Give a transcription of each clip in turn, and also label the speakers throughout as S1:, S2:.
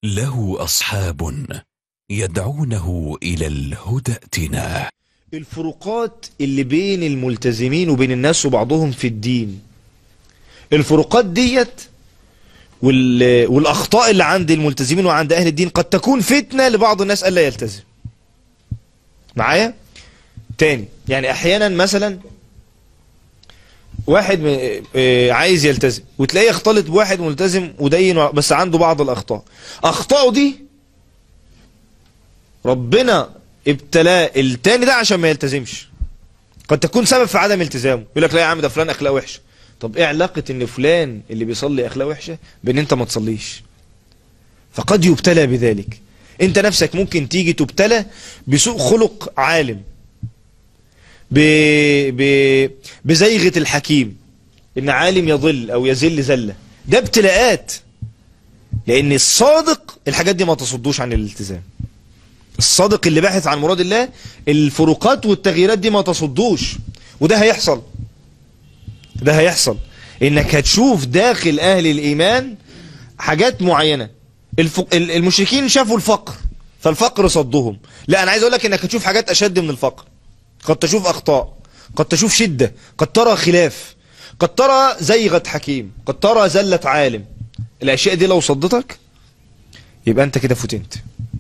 S1: له أصحاب يدعونه إلى الهدى ائتنا
S2: الفروقات اللي بين الملتزمين وبين الناس وبعضهم في الدين الفروقات ديت وال... والأخطاء اللي عند الملتزمين وعند أهل الدين قد تكون فتنة لبعض الناس ألا يلتزم معايا تاني يعني أحيانا مثلا واحد م... آه، عايز يلتزم وتلاقيه يختلط بواحد ملتزم ودين بس عنده بعض الأخطاء أخطاءه دي ربنا ابتلاه التاني ده عشان ما يلتزمش قد تكون سبب في عدم التزامه يقول لك لا يا عم ده فلان اخلاقه وحشه طب ايه علاقه ان فلان اللي بيصلي اخلاقه وحشه بان انت ما تصليش فقد يبتلى بذلك انت نفسك ممكن تيجي تبتلى بسوء خلق عالم ب... ب... بزيغة الحكيم ان عالم يضل او يزل زلة ده ابتلاءات لان الصادق الحاجات دي ما تصدوش عن الالتزام الصادق اللي باحث عن مراد الله الفروقات والتغييرات دي ما تصدوش وده هيحصل ده هيحصل انك هتشوف داخل اهل الايمان حاجات معينة الف... ال- المشركين شافوا الفقر فالفقر صدهم لا انا عايز اقول لك انك هتشوف حاجات اشد من الفقر قد تشوف اخطاء قد تشوف شدة قد ترى خلاف قد ترى زيغة حكيم قد ترى زلة عالم الاشياء دي لو صدتك يبقى انت كده فتنت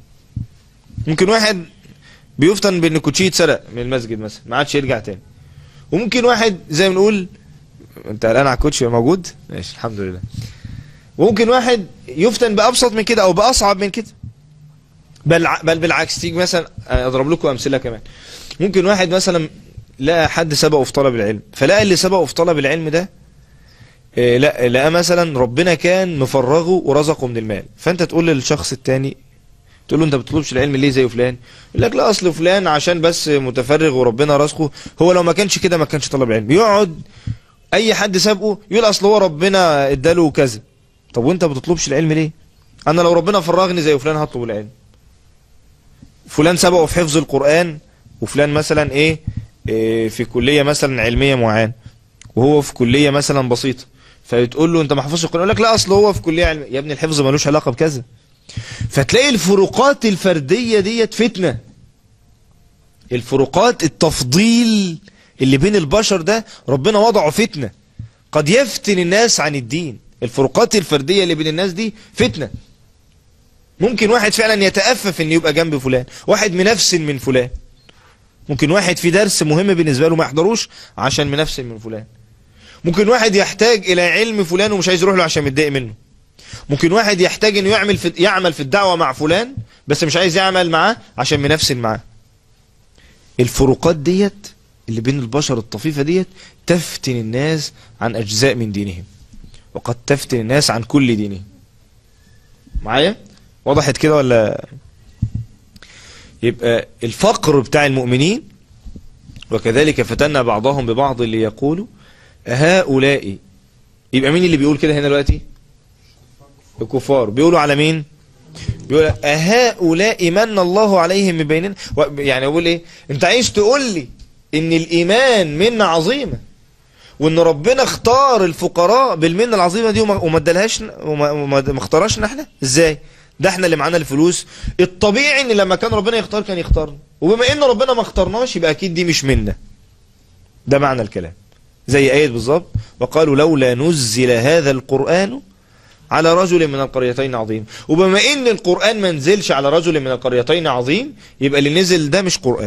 S2: ممكن واحد بيفتن بان كوتشيه اتسرق من المسجد مثلا ما عادش يرجع تاني وممكن واحد زي ما نقول انت قلقان على الكوتشي موجود ماشي الحمد لله وممكن واحد يفتن بابسط من كده او باصعب من كده بل ع- بل بالعكس تيجي مثلا اضرب لكم امثله كمان ممكن واحد مثلا لقى حد سبقه في طلب العلم فلقى اللي سبقه في طلب العلم ده آه، لا لقى مثلا ربنا كان مفرغه ورزقه من المال فانت تقول للشخص التاني تقول له انت بتطلبش العلم ليه زي فلان يقول لك لا اصل فلان عشان بس متفرغ وربنا رزقه هو لو ما كانش كده ما كانش طلب علم يقعد اي حد سابقه يقول اصل هو ربنا اداله كذا طب وانت ما بتطلبش العلم ليه انا لو ربنا فرغني زي فلان هطلب العلم فلان سبقه في حفظ القرآن وفلان مثلا ايه, إيه في كلية مثلا علمية معينة وهو في كلية مثلا بسيطة فتقول له انت ما حفظش القرآن يقول لك لا اصل هو في كلية علمية يا ابني الحفظ ملوش علاقة بكذا فتلاقي الفروقات الفردية ديت فتنة الفروقات التفضيل اللي بين البشر ده ربنا وضعه فتنة قد يفتن الناس عن الدين الفروقات الفردية اللي بين الناس دي فتنة ممكن واحد فعلا يتأفف ان يبقى جنب فلان واحد منفس من فلان ممكن واحد في درس مهم بالنسبة له ما يحضروش عشان منفس من فلان ممكن واحد يحتاج الى علم فلان ومش عايز يروح له عشان متضايق منه ممكن واحد يحتاج انه يعمل في يعمل في الدعوة مع فلان بس مش عايز يعمل معاه عشان منفسن معاه الفروقات ديت اللي بين البشر الطفيفة ديت تفتن الناس عن اجزاء من دينهم وقد تفتن الناس عن كل دينهم معايا وضحت كده ولا يبقى الفقر بتاع المؤمنين وكذلك فتنا بعضهم ببعض اللي يقولوا هؤلاء يبقى مين اللي بيقول كده هنا دلوقتي الكفار بيقولوا على مين بيقول أهؤلاء من الله عليهم من بيننا و- يعني اقول ايه انت عايز تقول لي ان الايمان منة عظيمة وان ربنا اختار الفقراء بالمنة العظيمة دي وما وما ادالهاش وما وما- ما اختارهاش احنا ازاي ده احنا اللي معانا الفلوس الطبيعي ان لما كان ربنا يختار كان يختارنا وبما ان ربنا ما اختارناش يبقى اكيد دي مش منا ده معنى الكلام زي آية بالظبط وقالوا لولا نزل هذا القرآن على رجل من القريتين عظيم وبما ان القرآن ما نزلش على رجل من القريتين عظيم يبقى اللي نزل ده مش قرآن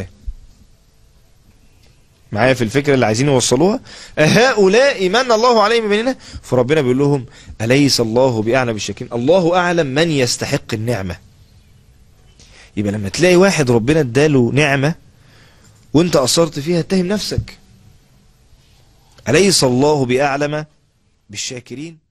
S2: معايا في الفكرة اللي عايزين يوصلوها هؤلاء من الله عليهم من بيننا فربنا بيقول لهم أليس الله بأعلم بالشاكرين الله أعلم من يستحق النعمة يبقى لما تلاقي واحد ربنا اداله نعمة وانت أصرت فيها اتهم نفسك أليس الله بأعلم بالشاكرين